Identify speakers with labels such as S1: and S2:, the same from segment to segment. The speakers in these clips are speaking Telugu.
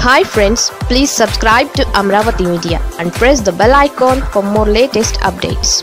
S1: hi friends please subscribe to Amaravati media and press the bell icon for more latest updates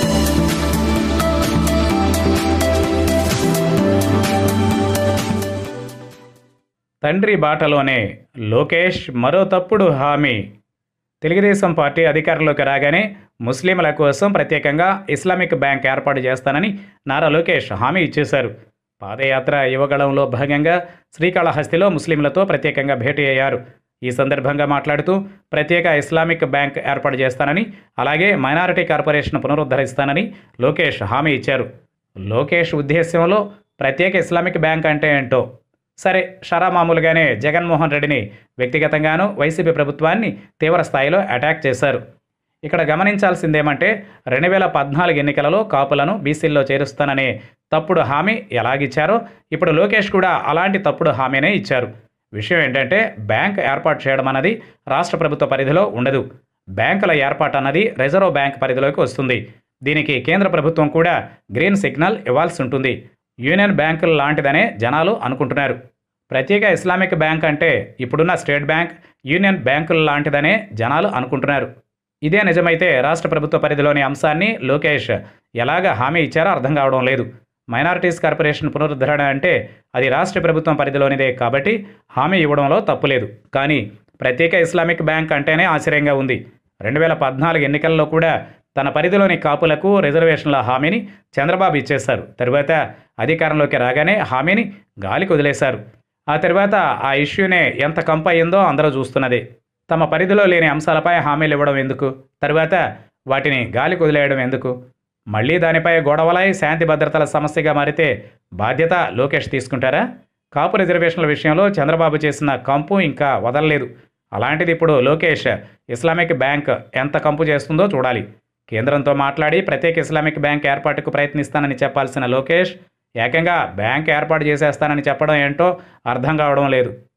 S2: తండ్రి బాటలోనే లోకేష్ మరో తప్పుడు హామీ తెలుగుదేశం పార్టీ అధికారంలోకి రాగానే ముస్లింల కోసం ప్రత్యేకంగా ఇస్లామిక్ బ్యాంక్ ఏర్పాటు చేస్తానని నారా లోకేష్ హామీ ఇచ్చేశారు పాదయాత్ర యువగళంలో భాగంగా శ్రీకాళహస్తిలో ముస్లింలతో ప్రత్యేకంగా భేటీ అయ్యారు ఈ సందర్భంగా మాట్లాడుతూ ప్రత్యేక ఇస్లామిక్ బ్యాంక్ ఏర్పాటు చేస్తానని అలాగే మైనారిటీ కార్పొరేషన్ పునరుద్ధరిస్తానని లోకేష్ హామీ ఇచ్చారు లోకేష్ ఉద్దేశ్యంలో ప్రత్యేక ఇస్లామిక్ బ్యాంక్ అంటే ఏంటో సరే షరా మామూలుగానే జగన్మోహన్ రెడ్డిని వ్యక్తిగతంగానూ వైసీపీ ప్రభుత్వాన్ని తీవ్ర స్థాయిలో అటాక్ చేశారు ఇక్కడ గమనించాల్సిందేమంటే రెండు వేల పద్నాలుగు ఎన్నికలలో కాపులను బీసీల్లో చేరుస్తాననే తప్పుడు హామీ ఎలాగిచ్చారో ఇప్పుడు లోకేష్ కూడా అలాంటి తప్పుడు హామీనే ఇచ్చారు విషయం ఏంటంటే బ్యాంక్ ఏర్పాటు చేయడం అన్నది రాష్ట్ర ప్రభుత్వ పరిధిలో ఉండదు బ్యాంకుల ఏర్పాటు అన్నది రిజర్వ్ బ్యాంక్ పరిధిలోకి వస్తుంది దీనికి కేంద్ర ప్రభుత్వం కూడా గ్రీన్ సిగ్నల్ ఇవ్వాల్సి ఉంటుంది యూనియన్ బ్యాంకుల లాంటిదనే జనాలు అనుకుంటున్నారు ప్రత్యేక ఇస్లామిక్ బ్యాంక్ అంటే ఇప్పుడున్న స్టేట్ బ్యాంక్ యూనియన్ బ్యాంకుల లాంటిదనే జనాలు అనుకుంటున్నారు ఇదే నిజమైతే రాష్ట్ర ప్రభుత్వ పరిధిలోని అంశాన్ని లోకేష్ ఎలాగ హామీ ఇచ్చారో అర్థం కావడం లేదు మైనారిటీస్ కార్పొరేషన్ పునరుద్ధరణ అంటే అది రాష్ట్ర ప్రభుత్వం పరిధిలోనిదే కాబట్టి హామీ ఇవ్వడంలో తప్పులేదు కానీ ప్రత్యేక ఇస్లామిక్ బ్యాంక్ అంటేనే ఆశ్చర్యంగా ఉంది రెండు వేల పద్నాలుగు ఎన్నికల్లో కూడా తన పరిధిలోని కాపులకు రిజర్వేషన్ల హామీని చంద్రబాబు ఇచ్చేశారు తరువాత అధికారంలోకి రాగానే హామీని గాలికి వదిలేశారు ఆ తర్వాత ఆ ఇష్యూనే ఎంత కంపు అయ్యిందో అందరూ చూస్తున్నదే తమ పరిధిలో లేని అంశాలపై హామీలు ఇవ్వడం ఎందుకు తరువాత వాటిని గాలికి వదిలేయడం ఎందుకు మళ్ళీ దానిపై గొడవలై శాంతి భద్రతల సమస్యగా మారితే బాధ్యత లోకేష్ తీసుకుంటారా కాపు రిజర్వేషన్ల విషయంలో చంద్రబాబు చేసిన కంపు ఇంకా వదలలేదు అలాంటిది ఇప్పుడు లోకేష్ ఇస్లామిక్ బ్యాంక్ ఎంత కంపు చేస్తుందో చూడాలి కేంద్రంతో మాట్లాడి ప్రత్యేక ఇస్లామిక్ బ్యాంక్ ఏర్పాటుకు ప్రయత్నిస్తానని చెప్పాల్సిన లోకేష్ ఏకంగా బ్యాంక్ ఏర్పాటు చేసేస్తానని చెప్పడం ఏంటో అర్థం కావడం లేదు